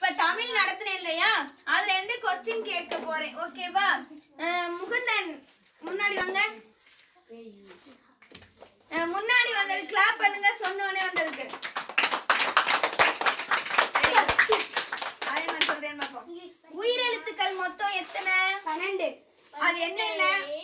தமிழ் நடத்தினேன் இல்லையா அதுல இருந்து கொஸ்டின் கேட்க போறேன் ஓகேவா அஹ், முகுந்தன் முன்னாடி வாங்க அஹ், முன்னாடி வந்தது கிளாப் பண்ணுங்க சொன்னோனே வந்ததுக்கு அதே மாதிரி சொல்றேன் பார்ப்போம் உயிரெழுத்துக்கள் மொத்தம் எத்தனை பன்னெண்டு அது என்னென்ன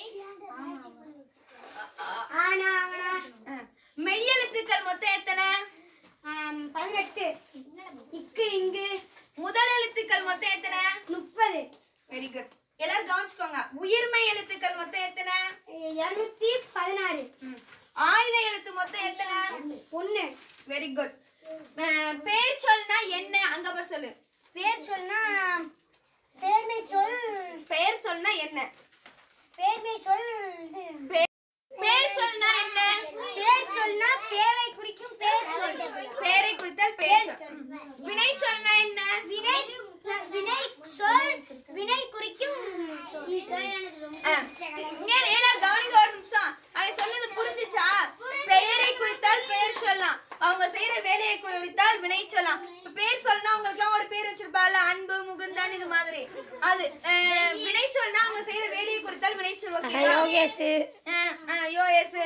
ஆனா அவனா அஹ், மெய்யெழுத்துக்கள் மொத்தம் எத்தனை ஆம், பதினெட்டு இக்கு இங்கு முதல் எழுத்துக்கள் மொத்தம் எத்தனை முப்பது வெரி குட் எல்லாரும் கவனிச்சுக்கோங்க உயிர்மை எழுத்துக்கள் மொத்தம் எத்தனை இருநூத்தி பதினாறு ம். ஆயுத எழுத்து மொத்தம் எத்தனை ஒண்ணு வெரி குட் பேர் சொல்னா என்ன அங்க போய் சொல்லு பேர் சொன்னா பேர்மை சொல் பெயர் சொல்னா என்ன பேர்மை சொல் பே- பேர் சொல்னா என்ன பேர் சொல்னா பேரை குறிக்கும் பேர் சொல் பேரை குறித்தால் பெயர் சொல் ம். வினை சொல்னா என்ன வினை வினை சொல் வினை குறிக்கும் ஆ, இங்க எல்லாரும் கவனிக்க ஒரு நிமிஷம் அவன் சொன்னது புரிஞ்சுச்சா பெயரை குறித்தால் பெயர் சொல்லலாம் அவங்க செய்யற வேலையை குறித்தால் வினை சொல்லலாம் இப்ப பேர் சொல்லனா அவங்களுக்குலாம் ஒரு பேர் வச்சிருப்பால அன்பு முகுந்தான் இது மாதிரி அது அஹ், வினை சொல்லனா அவங்க செய்யற வேலையை குறித்தால் வினை சொல் ஓகேவா யோகேஷ் யோஎஸ்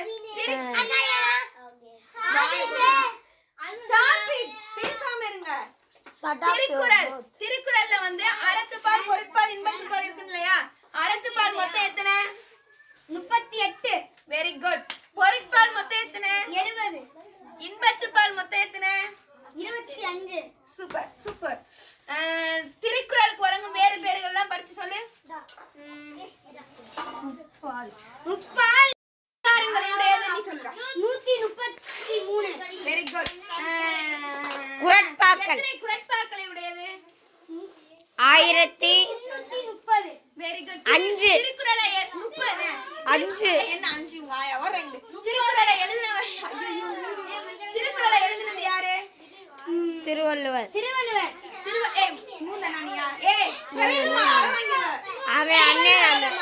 ஸ்டாப் இட் பேசாம இருங்க திருக்குறள் திருக்குறள்ல வந்து அறத்துப்பால் பொருட்பால் இன்பத்துப்பால் இருக்கு இல்லையா அறத்துப்பால் மொத்தம் எத்தனை முப்பத்தி எட்டு வெரி குட் பொருட்பால் மொத்தம் எத்தனை எழுபது இன்பத்துப்பால் மொத்தம் எத்தனை இருபத்தி அஞ்சு சூப்பர் சூப்பர் அஹ், திருக்குறளுக்கு வழங்கும் வேறு பேர்கள்லாம் படிச்சு சொல்லு முப்பால் அதிகாரங்களுடையது நீ சொல்ற நூத்தி முப்பத்தி மூணு வெரி குட் குறட்பாக்கள். எத்தனை குரட்பாக்களை உடையது ஆயிரத்தி நூத்தி முப்பது வெரி குட் அஞ்சு. திருக்குறளை எ- முப்பது அஞ்சு. என்ன அஞ்சு உங்க ஆயாவோ ரெண்டு திருக்குறளை எழுதினவர் ஐயையோ. திருக்குறளை எழுதினது யாரு திருவள்ளுவர் திருவள்ளுவர் திருவ ஏ மூந்தனானியா ஏ கவிதமா அரவங்கிவ அவன் அண்ணன் அண்ணன்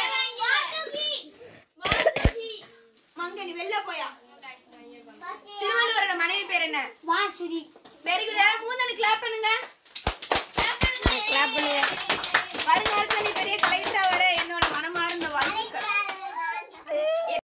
மங்கனி வெளில போயா திருவள்ளுவரோட மனைவி பேர் என்ன வாசுதி வெரி குட் மூந்தனு கிளாப் பண்ணுங்க Clap பண்ணுங்க. கிளாப் பண்ணுங்க வருங்காலத்துல நீ பெரிய கலெக்டரா வர என்னோட மனமார்ந்த வாழ்த்துக்கள்